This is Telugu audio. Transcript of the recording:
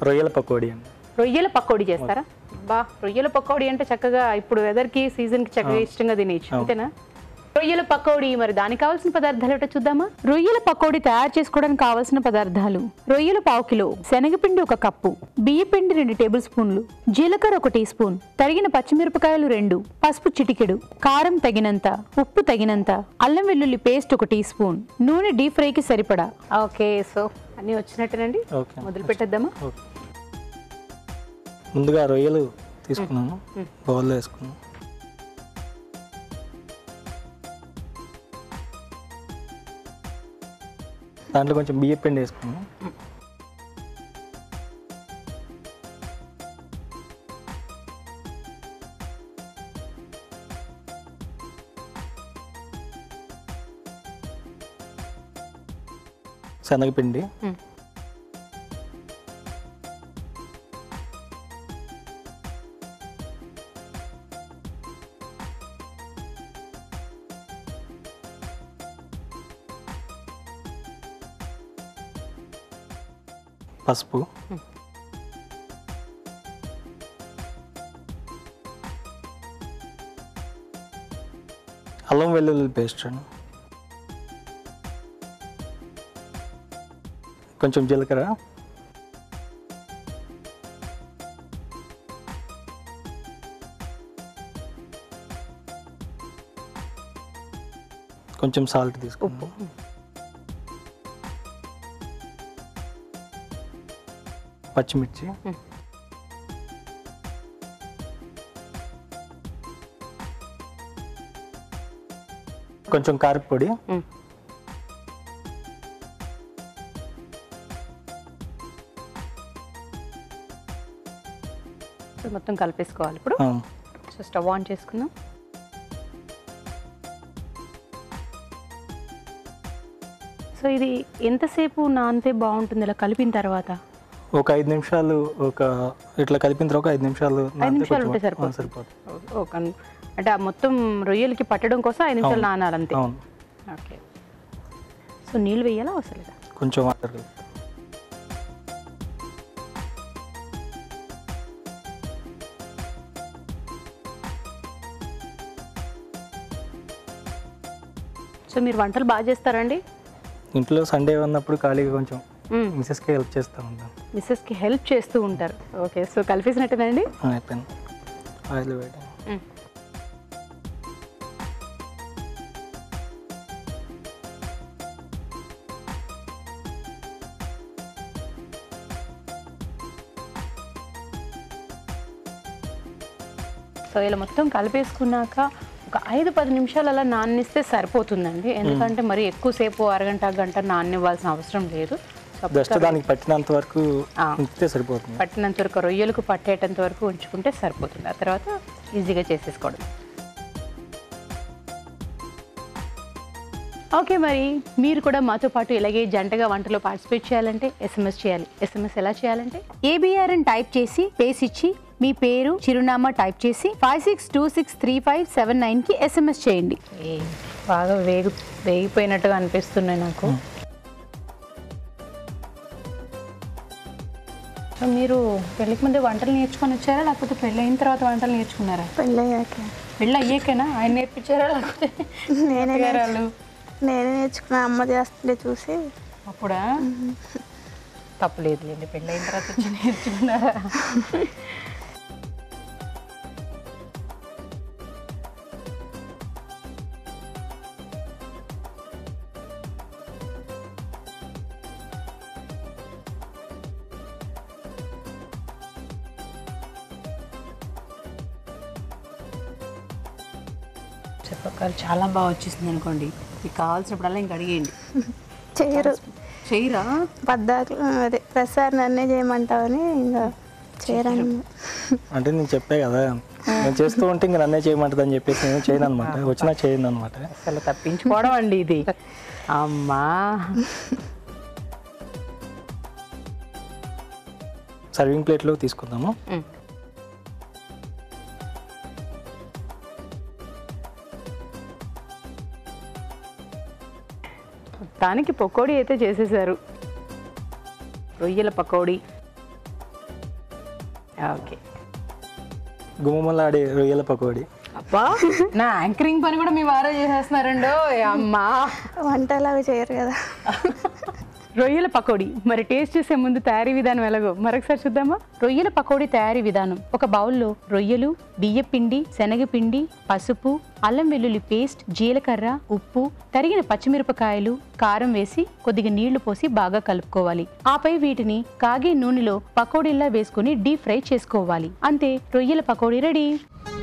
రొయ్యల పకోడీ అండి రొయ్యల పకోడీ చేస్తారా బా రొయ్యల పకోడీ అంటే చక్కగా ఇప్పుడు వెదర్కి సీజన్కి చక్కగా ఇష్టంగా తినేయచ్చు అంతేనా రొయ్యల పకోడీ మరి దానికి కావాల్సిన పదార్థాలు ఏంటో చూద్దామా రొయ్యల పకోడీ తయారు చేసుకోవడానికి కావాల్సిన పదార్థాలు రొయ్యలు పావు కిలో శనగపిండి ఒక కప్పు బియ్యపిండి రెండు టేబుల్ స్పూన్లు జీలకర్ర ఒక టీ స్పూన్ తరిగిన పచ్చిమిరపకాయలు రెండు పసుపు చిటికెడు కారం తగినంత ఉప్పు తగినంత అల్లం వెల్లుల్లి పేస్ట్ ఒక టీ స్పూన్ నూనె డీప్ ఫ్రైకి సరిపడా ఓకే సో అన్నీ వచ్చినట్టేనండి ఓకే మొదలు పెట్టేద్దామా ఓకే ముందుగా రొయ్యలు తీసుకున్నాను బౌల్లో వేసుకున్నాను దాంట్లో కొంచెం బియ్య పిండి వేసుకున్నాను శనగపిండి మ్మ్. పసుపు అల్లం వెల్లుల్లి పేస్ట్ అండి కొంచెం జీలకర్ర కొంచెం సాల్ట్ తీసుకుంటాం పచ్చిమిర్చి కొంచెం కారపొడి మ్మ్. సో మొత్తం కలిపేసుకోవాలి ఇప్పుడు ఆ, సో స్టవ్ ఆన్ చేసుకుందాం సో ఇది ఎంతసేపు నానితే బాగుంటుంది ఇలా కలిపిన తర్వాత ఒక ఐదు నిమిషాలు ఒక ఇట్లా కలిపిన తర్వాత ఒక ఐదు నిమిషాలు నానితే నిమిషాలు కొంచెం- ఉంటే సరిపోతుంది. ఆ, సరిపోతుంది ఓ- ఒక అంటే ఆ మొత్తం రొయ్యలకి పట్టడం కోసం ఐదు నిమిషాలు నానాలంతే అవును ఓకే సో నీళ్ళు వేయాలా అవసరం లేదా కొంచెం వాటర్ కలుపుతాం సో మీరు వంటలు బాగా చేస్తారండి ఇంట్లో సండే ఉన్నప్పుడు ఖాళీగా కొంచెం మ్మ్. మిసెస్కి హెల్ప్ చేస్తూ ఉంటాను మిస్సెస్కి హెల్ప్ చేస్తూ ఉంటారు ఓకే సో కలిపేసినట్టేనండి ఆ, అయిపోయింది ఆయిల్ వేయడం సో ఇలా మొత్తం కలిపేసుకున్నాక ఒక ఐదు పది నిమిషాలు అలా నాన్నిస్తే సరిపోతుందండి ఎందుకంటే మరి ఎక్కువసేపు అరగంట గంట నాన్నివ్వాల్సిన అవసరం లేదు సో జస్ట్ దానికి పట్టినంత వరకు ఆ. ఉంచితే సరిపోతుంది పట్టినంత వరకు రొయ్యలకు పట్టేటంత వరకు ఉంచుకుంటే సరిపోతుంది ఆ తర్వాత ఈజీగా చేసేసుకోవడం ఓకే మరి మీరు కూడా మాతో పాటు ఇలాగే జంటగా వంటలో పార్టిసిపేట్ చేయాలంటే ఎస్ఎంఎస్ చేయాలి ఎస్ఎంఎస్ ఎలా చేయాలంటే ఏబిఆర్ అని టైప్ చేసి పేస్ ఇచ్చి మీ పేరు చిరునామా టైప్ చేసి five six two six three five seven నైన్కి ఎస్ఎంఎస్ చేయండి బాగా వేగు వేగిపోయినట్టుగా అనిపిస్తున్నాయి నాకు సో మీరు పెళ్ళికి ముందే వంటలు నేర్చుకొని వచ్చారా లేకపోతే పెళ్ళి అయిన తర్వాత వంటలు నేర్చుకున్నారా పెళ్ళయ్యాక పెళ్ళి అయ్యాకేనా ఆయన నేర్పించారా లేకపోతే నేనే అత్తగారు వాళ్ళు? నేనే నేర్చుకున్నా అమ్మ చేస్తుంటే చూసి అప్పుడా తప్పులేదు లేండి పెళ్ళి అయిన తర్వాత వచ్చి నేర్చుకున్నారా చెప్పకాలు చాలా బాగా వచ్చేసింది అనుకోండి మీకు కావాల్సినప్పుడల్లా ఇంక అడిగేయండి చేయరు చేయరా పద్దాకు అదే ప్రసాద్ నన్నే చేయమంటావని ఇంకా చేయరని అంటే నేను చెప్పే కదా నేను చేస్తూ ఉంటే ఇంక నన్నే చేయమంటుంది అని చెప్పేసి నేను చేయను అనమాట వచ్చినా చేయను అనమాట అసలు తప్పించుకోవడం అండి ఇది అమ్మా సర్వింగ్ ప్లేట్లో తీసుకుందాము ఉమ్. మొత్తానికి పకోడీ అయితే చేసేసారు రొయ్యల పకోడీ ఓకే గుమ్మలాడే రొయ్యల పకోడీ అబ్బా నా యాంకరింగ్ పని కూడా మీ వారే చేసేస్తున్నారండో అమ్మా వంటలాగా చేయరు కదా రొయ్యల పకోడీ మరి టేస్ట్ చేసే ముందు తయారీ విధానం ఎలాగో మరొకసారి చూద్దామా రొయ్యల పకోడీ తయారీ విధానం ఒక బౌల్లో రొయ్యలు బియ్య పిండి శనగపిండి పసుపు అల్లం వెల్లుల్లి పేస్ట్ జీలకర్ర ఉప్పు తరిగిన పచ్చిమిరపకాయలు కారం వేసి కొద్దిగా నీళ్లు పోసి బాగా కలుపుకోవాలి ఆపై వీటిని కాగే నూనెలో పకోడీలా వేసుకుని డీప్ ఫ్రై చేసుకోవాలి అంతే రొయ్యల పకోడీ రెడీ